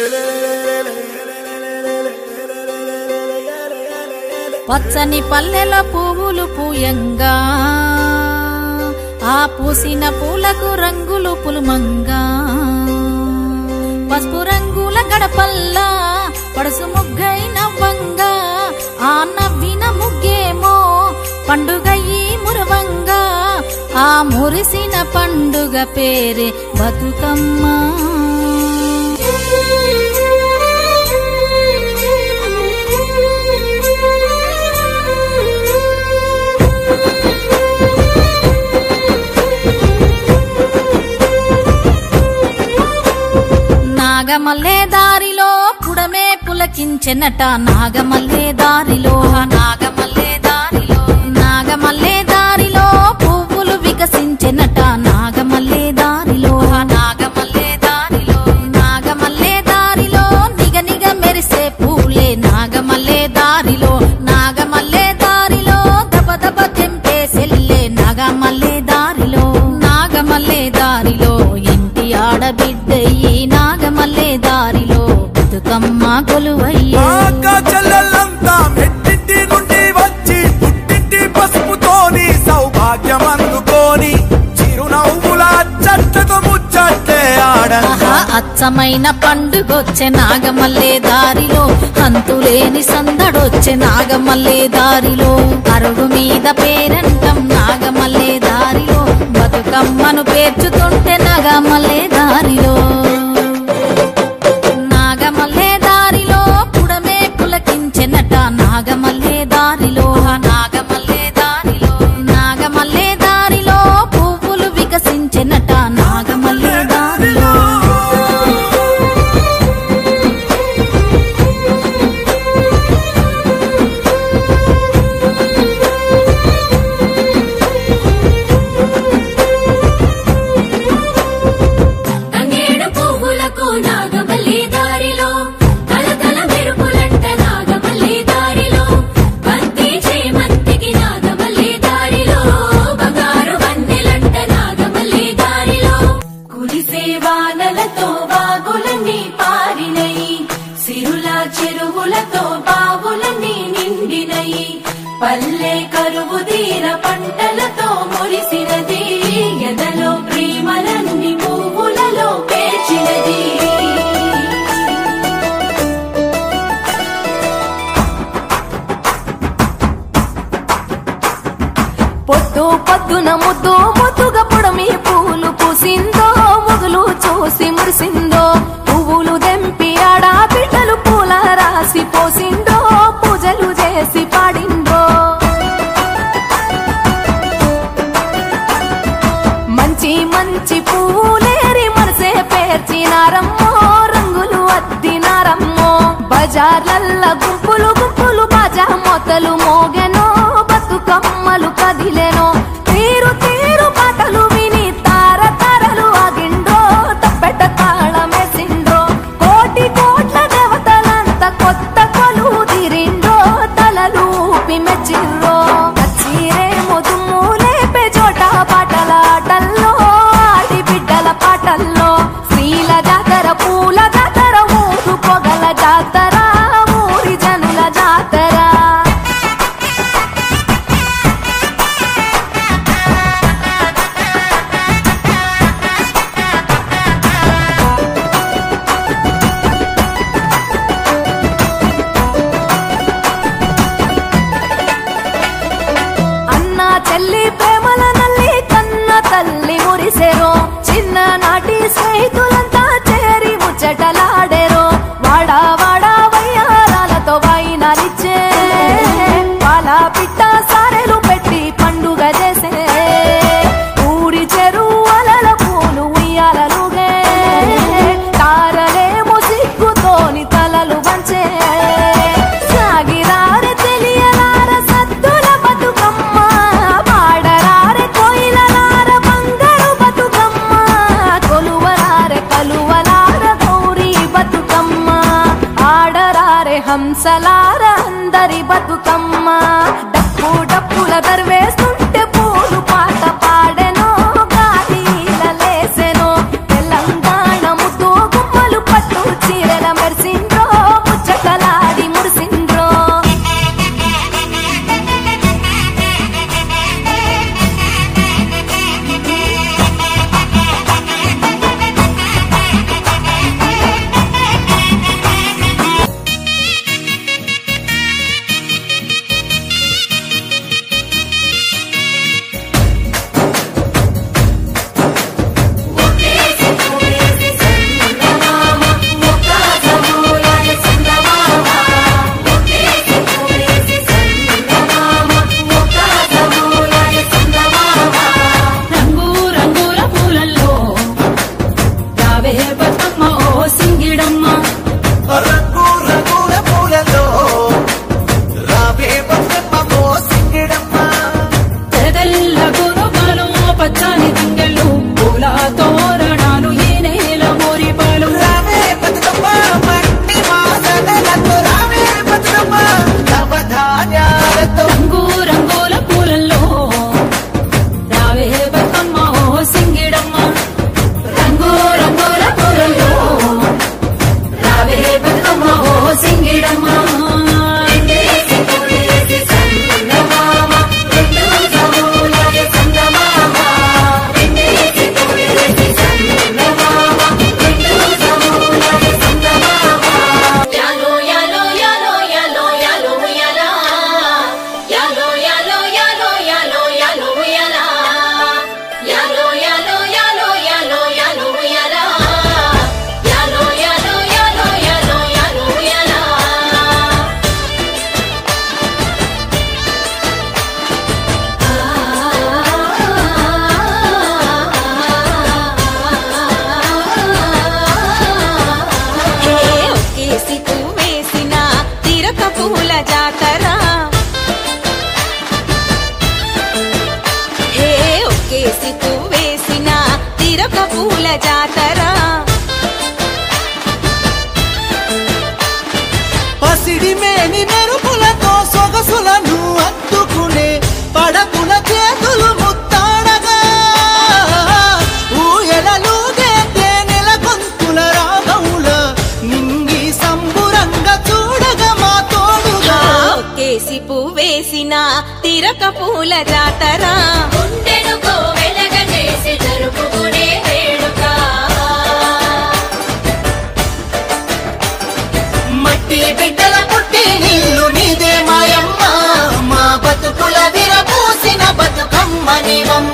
పచ్చని పల్లెల పువ్వులు పూయంగా ఆ పూసిన పూలకు రంగులు పులుమంగా పసుపు రంగుల గడపల్లా పడుసు ముగ్గై నవ్వంగా ఆ నవ్విన ముగ్గేమో పండుగయి మురవంగా ఆ మురిసిన పండుగ పేరే బతుకమ్మ నాగమల్లే దారిలో పుడమే పులకించెనట నాగమల్లే దారిలో నాగమల్లే దారిలో నాగమల్లే దారిలో పువ్వులు వికసించెనట నాగమల్లే దారిలో నాగమల్లే దారిలో నాగమల్లే దారిలో నిగ నిగ మెరిసే పూలే నాగమల్లే దారిలో నాగమల్లే దారిలో దబ దబ తెంపే సెల్లే నాగమల్లే దారిలో నాగమల్లే దారిలో ఇంటి ఆడబిడ్డయ్యి నాగమల్లే దారిలో బతుకమ్మ కొలువయ్యే అక్క చెల్లెళ్ళంతా మెట్టింటి నుండి వచ్చి పుట్టింటి పసుపుతోని సౌభాగ్యం అందుకోని చిరునవ్వుల చెట్లతో ముచ్చట్లే ఆడ ఆహా అచ్చమైన పండుగొచ్చే నాగమల్లే దారిలో అంతులేని సందడొచ్చే నాగమల్లే దారిలో అరుగు మీద పేరంటం నాగమల్లే దారిలో బతుకమ్మను పేర్చుతుంటే నాగమల్లే దారిలో నాగమల్లే దారిలో పుడమే పులకించెనట నాగమల్లే దారిలో నాగమల్లే దారిలో నాగమల్లే దారిలో పువ్వులు వికసించెనట నాగమల్లే దారిలో తంగేడు పువ్వులకు నాగమల్లి దారిలో తలతల మెరుపులంట నాగమల్లి దారిలో బంతి చేమంతికి నాగమల్లి దారిలో బంగారు వన్నెలంట నాగమల్లి దారిలో కురిసే వానలతో వాగులన్నీ పారినయి సిరుల చెరువులతో బావులన్నీ నిండినయి పల్లె కరువు తీర పంటలతో మురిసినది ఎదలో ప్రేమలన్నీ పువ్వులలో పేర్చినది పొద్దు పొద్దున ముద్దు ముద్దుగా పొడమి పువ్వులు పూసిందో మొగులు చూసి మురిసిందో పువ్వులు దెంపి ఆడ బిడ్డలు పూల రాసి పోసిందో పూజలు చేసి పాడిందో మంచి మంచి పూలేరి మనసే పేర్చినారమ్మో రంగులు అద్దినారమ్మో బజార్లల్ల గుంపులు గుంపులు బాజా మొతలు మోగెనో బతుకమ్మలు కదిలెనో తీరు తీరు పాటలు విని తార తారలు ఆగిండ్రో తప్పెట తాళమేసిండ్రో కోటి కోట్ల దేవతలంత కొత్త కొలు తిరిండ్రో తలలు ఊపి మెచ్చిర్రో కచ్చిరే ముదుము లేపే చోట పాటల ఆటల్లో ఆడి బిడ్డల పాటల్లో స్త్రీల జాతర పూల జాతర ఊరు పొగల జాతర ఊరి జనుల జాతర అన్న చెల్లి ప్రేమల నల్లి కన్న తల్లి మురిసెరో చిన్న నాటి స్నేహితులంతా చేరి ముచ్చటలాడెరో వాడా వాడా వయ్యారాలతో వాయినాలిచ్చే పాల పిట్ట సారెలు పెట్టి పండుగ చేసే ఊరి చెరువుల పూలు ఉయ్యాలలుగే తారలేమో సిగ్గుతోని తలలు వంచే సాగిరారె తెలియలార సద్దుల బతుకమ్మ పాడరారె కోయిలలార బంగారు బతుకమ్మ కొలువరారె కలువలార గౌరీ బతుకమ్మ ఆడరారె హంసలార అందరి బతుకమ్మ డప్పు డప్పుల దర్వేస్తుంటే పూలు పాట పాడెనో గాలిల లేసెనో తెలంగాణ ముద్దు గుమ్మలు పట్టు చీరల మెరుపులతో సొగసులను అద్దుకునే పడకుల చేతులు ముత్తాడగా ఊయలలుగే తేనెల గొంతుల రాగముల నింగి సంబురంగా చూడగా మా తోడుగా కేసి పువ్వేసిన తిరక పూల జాతర గుండెను కోవెలగ చేసి జరుపుకునే వేడుక మట్టి బిడ్డల పుట్టి నిల్లు నీదే మాయమ్మ మా బతుకుల విరపూసిన బతుకమ్మ నీవమ్మ